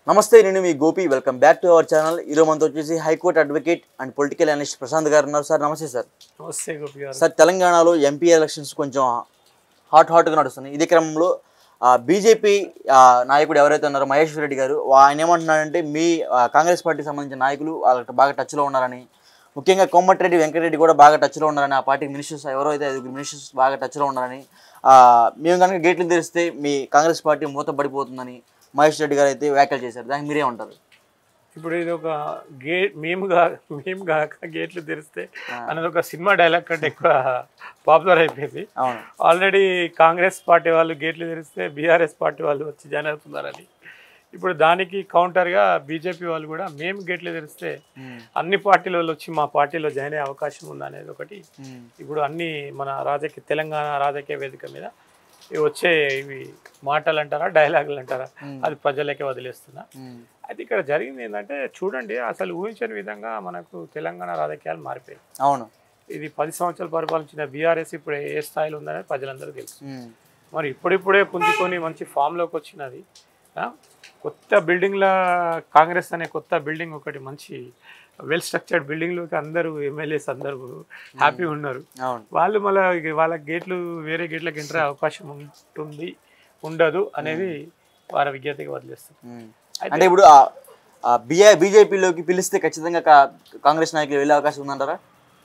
నమస్తే నేను మీ Gopi welcome back to our channel ఈరోజు మనతో వచ్చేసి high court advocate and political analyst Prashant గారు ఉన్నారు సార్ నమస్తే సార్ నమస్తే గోపి గారు సార్ తెలంగాణలో ఎంపీ ఎలక్షన్స్ కొంచెం హాట్ హాట్గా నడుస్తున్నాయి ఇదే క్రమంలో బీజేపీ నాయకుడు ఎవరైతే ఉన్నారో మహేశ్వర్ రెడ్డి గారు వా- ఆయన ఏమంటున్నారంటే మీ ఆ, కాంగ్రెస్ పార్టీకి సంబంధించిన నాయకులు వాళ్ళకి బాగా టచ్లో ఉన్నారని ముఖ్యంగా కోమటిరెడ్డి వెంకటరెడ్డి కూడా బాగా టచ్లో ఉన్నారని ఆ పార్టీ మినిస్టర్స్ ఎవరైతే ఐదుగురు మినిస్టర్స్ బాగా టచ్లో ఉన్నారని ఆ, మేము కనుక గేట్లు తెరిస్తే మీ కాంగ్రెస్ పార్టీ మూతపడిపోతుందని మహేష్ రెడ్డి గారు అయితే వ్యాఖ్యలు చేశారు దానికి మీరేమంటారు ఇప్పుడు ఇది ఒక గేట్ మేము గా మేము కాక గేట్లు తెరిస్తే అనేది ఒక సినిమా డైలాగ్ కంటే ఎక్కువ పాపులర్ అయిపోయింది అవును ఆల్రెడీ కాంగ్రెస్ పార్టీ వాళ్ళు గేట్లు తెరిస్తే బీఆర్ఎస్ పార్టీ వాళ్ళు వచ్చి జాయిన్ అవుతున్నారని ఇప్పుడు దానికి కౌంటర్గా బీజేపీ వాళ్ళు కూడా మేము గేట్లు తెరిస్తే ఉమ్, అన్ని పార్టీల వాళ్ళు వచ్చి మా పార్టీలో జాయిన్ అయ్యే అవకాశం ఉందనేది ఒకటి ఉమ్, ఇప్పుడు అన్ని మన రాజకీయ తెలంగాణ రాజకీయ వేదిక మీద ఇవి వచ్చే ఇవి మాటలు అంటారా డైలాగులు అంటారా అది ప్రజలకే వదిలేస్తున్నా ఉమ్, అయితే ఇక్కడ జరిగింది ఏంటంటే చూడండి అసలు ఊహించని విధంగా మనకు తెలంగాణ రాజకీయాలు మారిపోయాయి అవును ఇది పది సంవత్సరాలు పరిపాలించిన బీఆర్ఎస్ ఇప్పుడు ఏ స్థాయిలో ఉందనేది ప్రజలందరూ తెలుసు ఉమ్, మరి ఇప్పుడిప్పుడే పుంజుకొని మంచి ఫామ్లోకి వచ్చినది ఆ? కొత్త బిల్డింగ్ల కాంగ్రెస్ అనే కొత్త బిల్డింగ్ ఒకటి మంచి వెల్ స్ట్రక్చర్డ్ బిల్డింగ్లోకి అందరూ ఎమ్మెల్యేస్ అందరూ హ్యాపీ ఉన్నారు అవును వాళ్ళు మళ్ళీ వాళ్ళ గేట్లు వేరే గేట్లకు ఎంటర్ అయ్యే అవకాశం ఉంటుంది ఉండదు అనేది వారి విజ్ఞతకి వదిలేస్తారు ఉమ్. అయితే- అంటే ఇప్పుడు ఆ- ఆ బిఏ బీజేపీలోకి పిలిస్తే ఖచ్చితంగా కా- కాంగ్రెస్ నాయకులు వెళ్ళే అవకాశం ఉందంటారా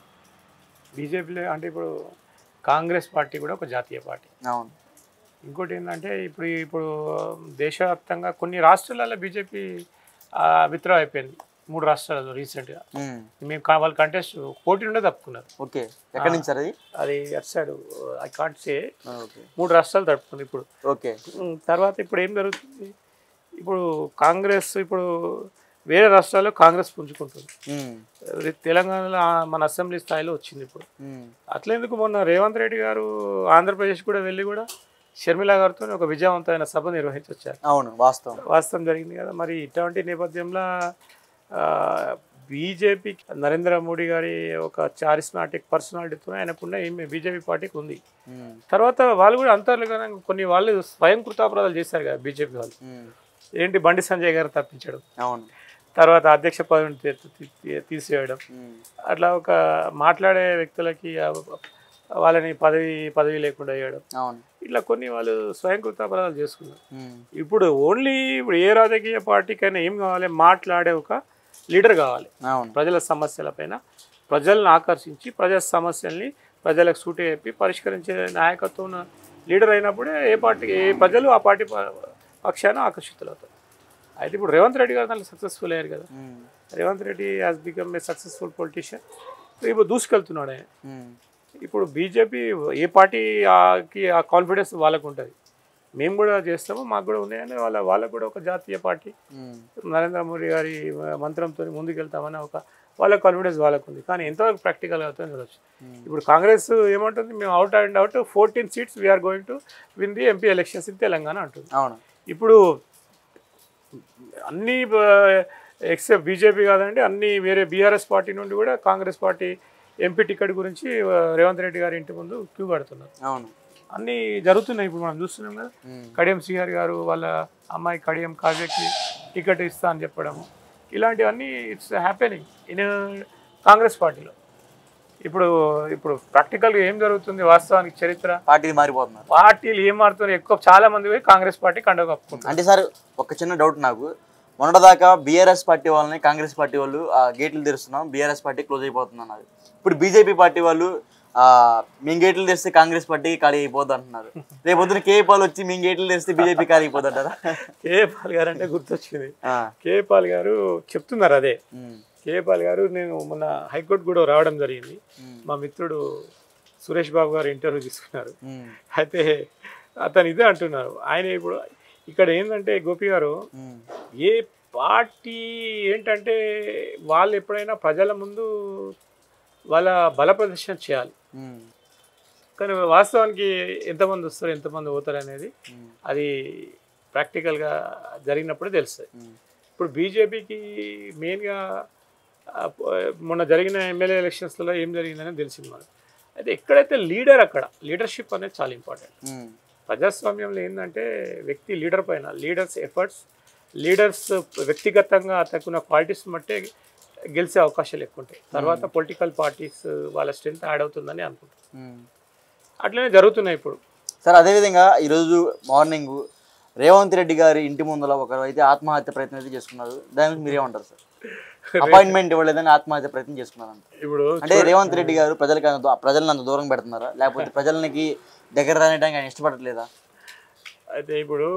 బీజేపీలో అంటే ఇప్పుడు కాంగ్రెస్ పార్టీ కూడా ఒక జాతీయ పార్టీ అవును ఇంకోటి ఏంటంటే ఇప్పుడు ఇప్పుడు దేశవ్యాప్తంగా కొన్ని రాష్ట్రాలలో బీజేపీ విత్డ్రా అయిపోయింది మూడు రాష్ట్రాలలో రీసెంట్గా ఉమ్, మేము కా- వాళ్ళు కంటెస్ట్ పోటీ నుండే తప్పుకున్నారు ఓకే ఎక్కడి నుంచి సార్ అది అది అటు side I can't say okay మూడు రాష్ట్రాలు తప్పుకుంది ఇప్పుడు ఓకే ఉమ్, తర్వాత ఇప్పుడు ఏం జరుగుతుంది ఇప్పుడు కాంగ్రెస్ ఇప్పుడు వేరే రాష్ట్రాల్లో కాంగ్రెస్ పుంజుకుంటుంది ఉమ్, అది తెలంగాణలో ఆ మన అసెంబ్లీ స్థాయిలో వచ్చింది ఇప్పుడు ఉమ్, అట్లెందుకు మొన్న రేవంత్ రెడ్డి గారు ఆంధ్రప్రదేశ్ కూడా వెళ్ళి కూడా షర్మిల గారితో ఒక విజయవంతమైన సభ నిర్వహించొచ్చారు అవును వాస్తవం వాస్తవం జరిగింది కదా మరి ఇటువంటి నేపథ్యంలో బీజేపీ నరేంద్ర మోడీ గారి ఒక చారిస్మాటిక్ పర్సనాలిటీతో ఆయనకున్న ఏమి బీజేపీ పార్టీకి ఉంది ఉమ్, తర్వాత వాళ్ళు కూడా అంతర్గతంగా కొన్ని వాళ్ళు స్వయం కృతాపరాధాలు చేశారు కదా బీజేపీ వాళ్ళు ఉమ్, ఏంటి బండి సంజయ్ గారు తప్పించడం అవును తర్వాత అధ్యక్ష పదవిని తీ- తీ- తీ- తీసేయడం ఉమ్, అట్లా ఒక మాట్లాడే వ్యక్తులకి ఆ వాళ్ళని పదవి పదవి లేకుండా చేయడం అవును ఇట్లా కొన్ని వాళ్ళు స్వయం కృతాపరాధాలు చేసుకున్నారు ఉమ్, ఇప్పుడు ఓన్లీ ఇప్పుడు ఏ రాజకీయ పార్టీకైనా ఏం కావాలి మాట్లాడే ఒక లీడర్ కావాలి అవును ప్రజల సమస్యలపైన ప్రజలను ఆకర్షించి ప్రజల సమస్యల్ని ప్రజలకు సూటి చెప్పి పరిష్కరించే నాయకత్వం ఉన్న లీడర్ అయినప్పుడే ఏ పార్టీ ఏ ప్రజలు ఆ పార్టీ ప- పక్షాన ఆకర్షితులు అవుతారు అయితే ఇప్పుడు రేవంత్ రెడ్డి గారు దాంట్లో సక్సెస్ఫుల్ అయ్యారు కదా um, Revanth Reddy has become a successful politician ఇప్పుడు దూసుకెళ్తున్నాడు ఆయన ఉమ్, ఇప్పుడు బీజేపీ ఏ పార్టీకి ఆ కాన్ఫిడెన్స్ వాళ్ళకు ఉంటుంది మేము కూడా చేస్తాము మాకు కూడా ఉన్నాయని వాళ్ళ వాళ్ళకు కూడా ఒక జాతీయ పార్టీ ఉమ్, నరేంద్ర మోడీ గారి మంత్రంతో ముందుకెళ్తామని ఒక వాళ్ళ కాన్ఫిడెన్స్ వాళ్ళకు ఉంది కానీ ఎంతవరకు ప్రాక్టికల్ అవుతుందో చూడొచ్చు Hmm. ఇప్పుడు కాంగ్రెస్ ఏమంటుంది మేము out and out fourteen seats we're going to win the MP elections in Telangana అంటుంది అవును ఇప్పుడు అన్ని ఎక్సెప్ట్ బీజేపీ కాదండి అన్ని వేరే బీఆర్ఎస్ పార్టీ నుండి కూడా కాంగ్రెస్ పార్టీ ఎంపీ టికెట్ గురించి ఆ, రేవంత్ రెడ్డి గారి ఇంటి ముందు క్యూ కడుతున్నారు అవును అన్నీ జరుగుతున్నాయి ఇప్పుడు మనం చూస్తున్నాం కదా ఉమ్, కడియం శ్రీహరి గారు వాళ్ళ అమ్మాయి కడియం కావ్యకి టికెట్ ఇస్తా అని చెప్పడము ఇలాంటివన్నీ ఇట్స్ హ్యాపెనింగ్ ఇన్ కాంగ్రెస్ పార్టీలో ఇప్పుడు ఇప్పుడు ప్రాక్టికల్గా ఏం జరుగుతుంది వాస్తవానికి చరిత్ర పార్టీలు మారిపోతున్నారు పార్టీలు ఏం మారుతున్నాయి ఎక్కువ చాలా మంది పోయి కాంగ్రెస్ పార్టీ కండవ కప్పుకుంటారు అంటే సార్ ఒక చిన్న డౌట్ నాకు మొన్నటిదాకా బీఆర్ఎస్ పార్టీ వాళ్ళని కాంగ్రెస్ పార్టీ వాళ్ళు ఆ గేట్లు తెరుస్తున్నాం బీఆర్ఎస్ పార్టీ క్లోజ్ అయిపోతుంది అన్నారు ఇప్పుడు బీజేపీ పార్టీ వాళ్ళు ఆ, మేము గేట్లు తెరిస్తే కాంగ్రెస్ పార్టీ ఖాళీ అయిపోద్ది అంటున్నారు రేపు పొద్దున కేఏ పాల్ వచ్చి మేము గేట్లు తెరిస్తే బీజేపీ ఖాళీ అయిపోద్ది అంటారా కేఏ పాల్ గారు అంటే గుర్తొచ్చింది ఆ, కేఏ పాల్ గారు చెప్తున్నారు అదే ఉమ్, కేఏ పాల్ గారు నేను మొన్న హైకోర్టు కూడా రావడం జరిగింది ఉమ్, మా మిత్రుడు సురేష్ బాబు గారు ఇంటర్వ్యూ తీసుకున్నారు ఉమ్, అయితే అతను ఇదే అంటున్నారు ఆయన ఇప్పుడు ఇక్కడ ఏంటంటే గోపి గారు ఉమ్, ఏ పార్టీ ఏంటంటే వాళ్ళు ఎప్పుడైనా ప్రజల ముందు వాళ్ళ బల ప్రదర్శన చేయాలి ఉమ్, కానీ వాస్తవానికి ఎంతమంది వస్తారు ఎంతమంది పోతారు అనేది ఉమ్, అది ప్రాక్టికల్గా జరిగినప్పుడే తెలుస్తుంది ఉమ్, ఇప్పుడు బీజేపీకి మెయిన్గా ఆ, మొన్న జరిగిన ఎమ్మెల్యే ఎలక్షన్స్లో ఏం జరిగిందని తెలిసింది మనకు అయితే ఎక్కడైతే లీడర్ అక్కడ లీడర్షిప్ అనేది చాలా ఇంపార్టెంట్ ఉమ్, ప్రజాస్వామ్యంలో ఏంటంటే వ్యక్తి లీడర్ పైన లీడర్స్ ఎఫర్ట్స్ లీడర్స్ వ్యక్తిగతంగా అతనుకున్న క్వాలిటీస్ బట్టే గెలిచే అవకాశాలు ఎక్కువ ఉంటాయి తర్వాత పొలిటికల్ పార్టీస్ వాళ్ళ స్ట్రెంత్ యాడ్ అవుతుందని అనుకుంటాను ఉమ్. అట్లనే జరుగుతున్నాయి ఇప్పుడు సార్ అదేవిధంగా ఈరోజు మార్నింగ్ రేవంత్ రెడ్డి గారి ఇంటి ముందర ఒకరు అయితే ఆత్మహత్య ప్రయత్నం అయితే చేసుకున్నారు దాని గురించి మీరేమంటారు సార్ అపాయింట్మెంట్ ఇవ్వలేదని ఆత్మహత్య ప్రయత్నం చేసుకున్నారంట ఇప్పుడు అంటే రేవంత్ రెడ్డి గారు ప్రజలకు అంత దూ- ప్రజలను అంత దూరం పెడుతున్నారా లేకపోతే ప్రజలకి దగ్గర రానియడానికి ఆయన ఇష్టపడట్లేదా అయితే ఇప్పుడు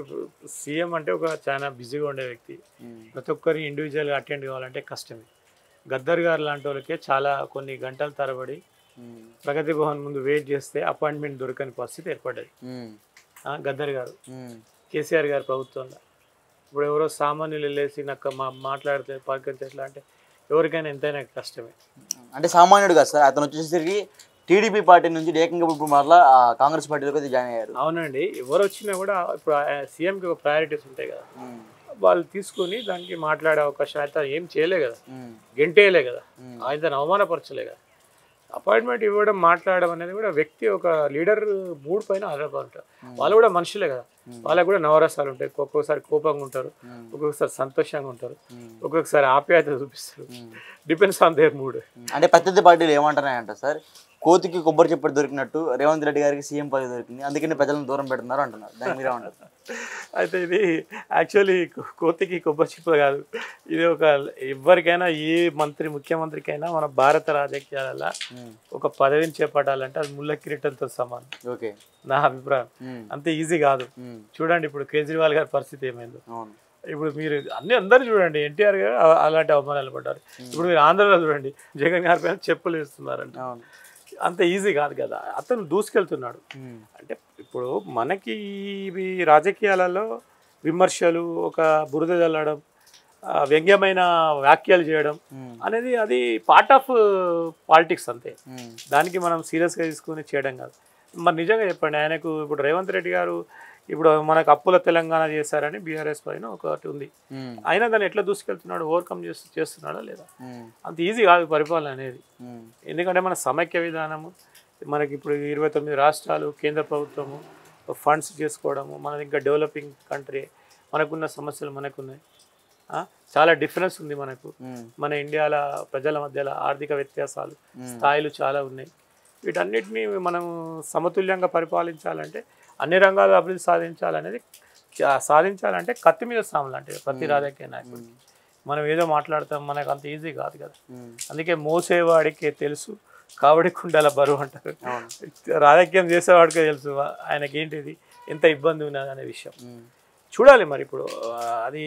సీఎం అంటే ఒక చాలా బిజీగా ఉండే వ్యక్తి ప్రతి ఒక్కరి ఇండివిజువల్గా అటెండ్ కావాలంటే కష్టమే గద్దర్ గారు లాంటి వాళ్ళకే చాలా కొన్ని గంటల తరబడి ఉమ్. ప్రగతి భవన్ ముందు వెయిట్ చేస్తే అపాయింట్మెంట్ దొరకని పరిస్థితి ఏర్పడ్డది ఉమ్. ఆ, గద్దర్ గారు ఉమ్. కేసీఆర్ గారి ప్రభుత్వంలో ఇప్పుడు ఎవరో సామాన్యులు వెళ్ళేసి నాకు మా మాట్లాడితే పలకరించట్లా అంటే ఎవరికైనా ఎంతైనా కష్టమే అంటే సామాన్యుడు కాదు సార్ అతను వచ్చేసరికి టీడీపీ పార్టీ నుంచి ఏకంగా ఇప్పుడు మరలా ఆ, కాంగ్రెస్ పార్టీలోకి అయితే జాయిన్ అయ్యారు అవునండి ఎవరు వచ్చినా కూడా ఇప్పుడు సీఎంకి ఒక ప్రయారిటీస్ ఉంటాయి కదా ఉమ్. వాళ్ళు తీసుకొని దానికి మాట్లాడే అవకాశం అయితే ఏం చేయలే కదా ఉమ్. గెంటేయలే కదా ఉమ్. ఆయన అవమానపరచలే కదా అపాయింట్మెంట్ ఇవ్వడం మాట్లాడడం అనేది కూడా వ్యక్తి ఒక లీడర్ మూడ్ పైన ఆధారపడి ఉంటారు వాళ్ళు కూడా మనుషులే కదా వాళ్ళకు కూడా నవరసాలు ఉంటాయి ఒక్కొక్కసారి కోపంగా ఉంటారు ఉమ్. ఒక్కొక్కసారి సంతోషంగా ఉంటారు ఉమ్. ఒక్కొక్కసారి ఆప్యాయత చూపిస్తారు um. Depends on their mood అంటే ప్రత్యర్థి పార్టీలు ఏమంటున్నాయంట సార్ కోతికి కొబ్బరి చెప్పటి దొరికినట్టు రేవంత్ రెడ్డి గారికి సీఎం పదవి దొరికింది అందుకని ప్రజలను దూరం పెడుతున్నారు అంటున్నారు దానికి మీరే ఉంటారు అయితే ఇది యాక్చువల్లీ కోతికి కొబ్బరి చిప్ప కాదు ఇది ఒక ఎవరికైనా ఏ మంత్రి ముఖ్యమంత్రికైనా మన భారత రాజకీయాలలో ఒక పదవిని చేపట్టాలంటే అది ముళ్ళ కిరీటంతో సమానం ఓకే నా అభిప్రాయం అంత ఈజీ కాదు చూడండి ఇప్పుడు కేజ్రీవాల్ గారి పరిస్థితి ఏమైందో అవును ఇప్పుడు మీరు అన్ని అందరూ చూడండి ఎన్టీఆర్ గారు అ- అలాంటి అవమానాలు పడ్డారు ఇప్పుడు మీరు ఆంధ్రలో చూడండి జగన్ గారి పైన చెప్పులు వేస్తున్నారంట అవును అంత ఈజీ కాదు కదా అతను దూసుకెళ్తున్నాడు ఉమ్. అంటే ఇప్పుడు మనకి ఇవి రాజకీయాలలో విమర్శలు ఒక బురద చల్లడం ఆ, వ్యంగ్యమైన వ్యాఖ్యలు చేయడం ఉమ్. అనేది అది పార్ట్ ఆఫ్ పాలిటిక్స్ అంతే ఉమ్. దానికి మనం సీరియస్గా తీసుకుని చేయడం కాదు మరి నిజంగా చెప్పండి ఆయనకు ఇప్పుడు రేవంత్ రెడ్డి గారు ఇప్పుడు మనకు అప్పుల తెలంగాణ చేశారని బీఆర్ఎస్ పైన ఒకటి ఉంది ఉమ్. అయినా దాన్ని ఎట్లా దూసుకెళ్తున్నాడు ఓవర్కమ్ చేస్తూ చేస్తున్నాడా లేదా ఉమ్. అంత ఈజీ కాదు పరిపాలన అనేది ఉమ్. ఎందుకంటే మన సమైక్య విధానము మనకి ఇప్పుడు ఇరవై తొమ్మిది రాష్ట్రాలు కేంద్ర ప్రభుత్వము ఫండ్స్ చేసుకోవడము మనది ఇంకా డెవలపింగ్ కంట్రీ మనకున్న సమస్యలు మనకున్నాయి ఆ, చాలా డిఫరెన్స్ ఉంది మనకు ఉమ్. మన ఇండియాలో ప్రజల మధ్యలో ఆర్థిక వ్యత్యాసాలు మ్మ్. స్థాయిలు చాలా ఉన్నాయి వీటన్నిటిని మనం సమతుల్యంగా పరిపాలించాలంటే అన్ని రంగాల్లో అభివృద్ధి సాధించాలనేది చా- సాధించాలంటే కత్తి మీద సాము లాంటిది ప్రతి రాజకీయ నాయకుడికి మనం ఏదో మాట్లాడతాం మనకు అంత ఈజీ కాదు కదా ఉమ్. అందుకే మోసేవాడికి తెలుసు కావడి కుండల బరువు అంటారు అవును రాజకీయం చేసేవాడికే తెలుసు ఆయనకి ఏంటిది ఎంత ఇబ్బంది ఉన్నది అనే విషయం ఉమ్. చూడాలి మరి ఇప్పుడు ఆ, అది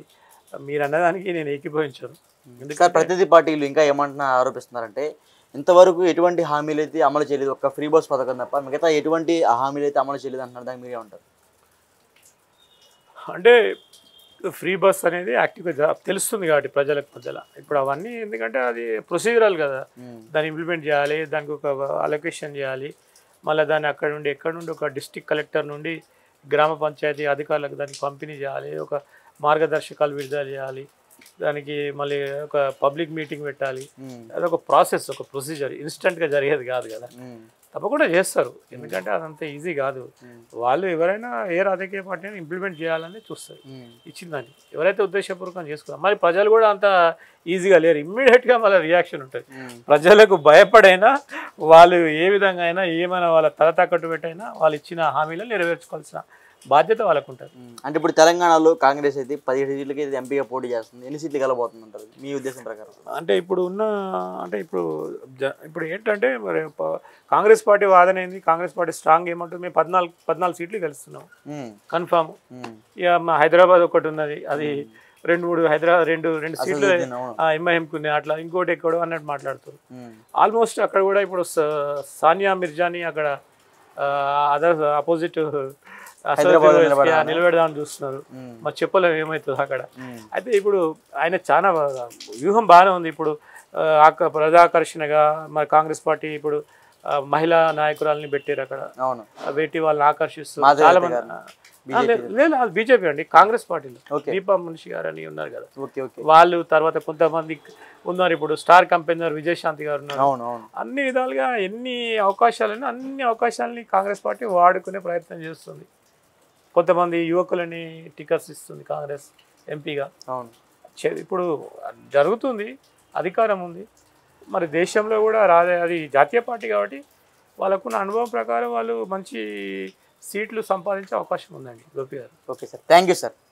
మీరు అన్నదానికి నేను ఏకీభవించాను సార్ ప్రతినిధి పార్టీలు ఇంకా ఏమంటున్నా ఆరోపిస్తున్నారంటే ఇంతవరకు ఎటువంటి హామీలు అయితే అమలు చేయలేదు ఒక్క ఫ్రీ బస్ పథకం తప్ప మిగతా ఎటువంటి హామీలు అయితే అమలు చేయలేదు అంటున్నారు దానికి మీరే ఉంటారు అంటే ఫ్రీ బస్ అనేది యాక్టివ్గా జ- తెలుస్తుంది కాబట్టి ప్రజలకు ప్రజల ఇప్పుడు అవన్నీ ఎందుకంటే అది ప్రొసీజరల్ కదా ఉమ్. దాన్ని ఇంప్లిమెంట్ చేయాలి దానికి ఒక అలొకేషన్ చేయాలి మళ్ళీ దాన్ని అక్కడ నుండి ఎక్కడ నుండి ఒక డిస్టిక్ కలెక్టర్ నుండి గ్రామ పంచాయతీ అధికారులకు దాన్ని పంపిణీ చేయాలి ఒక మార్గదర్శకాలు విడుదల చేయాలి దానికి మళ్ళీ ఒక పబ్లిక్ మీటింగ్ పెట్టాలి ఉమ్. అదొక ప్రాసెస్ ఒక ప్రొసీజర్ ఇన్స్టెంట్గా జరిగేది కాదు కదా ఉమ్. తప్పకుండా చేస్తారు ఎందుకంటే అదంత ఈజీ కాదు ఉమ్. వాళ్ళు ఎవరైనా ఏ రాజకీయ పార్టీని ఇంప్లిమెంట్ చేయాలని చూస్తారు ఉమ్. ఇచ్చిందని ఎవరైతే ఉద్దేశపూర్వకంగా చేసుకున్నారు మరి ప్రజలు కూడా అంత ఈజీగా లేరు ఇమ్మీడియట్గా మళ్ళీ రియాక్షన్ ఉంటుంది ఉమ్. ప్రజలకు భయపడైనా వాళ్ళు ఏ విధంగా అయినా ఏమైనా వాళ్ళ తల తాకట్టు పెట్టైనా వాళ్ళు ఇచ్చిన హామీలను నెరవేర్చుకోవాల్సిన బాధ్యత వాళ్ళకు ఉంటుంది ఉమ్. అంటే ఇప్పుడు తెలంగాణలో కాంగ్రెస్ అయితే పదిహేడు సీట్లకి అయితే ఎంపీగా పోటీ చేస్తుంది ఎన్ని సీట్లు గెలబోతుంది అంటారు మీ ఉద్దేశం ప్రకారం అంటే ఇప్పుడు ఉన్న అంటే ఇప్పుడు జ- ఇప్పుడు ఏంటంటే మరి ప- కాంగ్రెస్ పార్టీ వాదన ఏంది కాంగ్రెస్ పార్టీ స్ట్రాంగ్ ఏమంటుంది మేము పద్నాలుగు పద్నాలుగు సీట్లు గెలుస్తున్నాం ఉమ్. కన్ఫామ్ ఉమ్. ఇక మా హైదరాబాద్ ఒకటి ఉన్నది అది రెండు మూడు హైదరాబాద్ రెండు రెండు సీట్లు అసదుద్దీన్, అవును. ఎంఐఎంకి ఉన్నాయి అట్లా ఇంకోటి ఎక్కడో అన్నట్టు మాట్లాడుతారు ఉమ్. ఆల్మోస్ట్ అక్కడ కూడా ఇప్పుడు స- సానియా మిర్జాని అక్కడ అదర్ ఆపోజిట్ హైదరాబాద్లో నిలబడాలా? నిలబెడదామని చూస్తున్నారు ఉమ్. మరి చెప్పలేము ఏమవుతుంది అక్కడ ఉమ్. అయితే ఇప్పుడు ఆయన చాలా బాగా- వ్యూహం బాగానే ఉంది ఇప్పుడు ఆ, ఆక ప్రజాకర్షణగా మరి కాంగ్రెస్ పార్టీ ఇప్పుడు ఆ, మహిళా నాయకురాలని పెట్టారు అక్కడ అవును ఆ పెట్టి వాళ్ళని ఆకర్షిస్తూ మాధవి చాలా లత మంది గారిని. ఆ, లేదు లేదు, అది బీజేపీ అండి కాంగ్రెస్ పార్టీలో ఓకే. దీపా మనిషి గారు అని ఉన్నారు కదా ఓకే ఓకే వాళ్ళు తర్వాత కొంతమంది ఉన్నారు ఇప్పుడు స్టార్ కంపెనర్ విజయశాంతి గారు ఉన్నారు అవును అవును అన్ని విధాలుగా ఎన్ని అవకాశాలను అన్ని అవకాశాలని కాంగ్రెస్ పార్టీ వాడుకునే ప్రయత్నం చేస్తుంది కొంతమంది యువకులని టికెట్స్ ఇస్తుంది కాంగ్రెస్ ఎంపీగా అవును చే- ఇప్పుడు జరుగుతుంది అధికారం ఉంది మరి దేశంలో కూడా రాదే అది జాతీయ పార్టీ కాబట్టి వాళ్ళకున్న అనుభవం ప్రకారం వాళ్ళు మంచి సీట్లు సంపాదించే అవకాశం ఉందండి Gopi garu okay sir thank you sir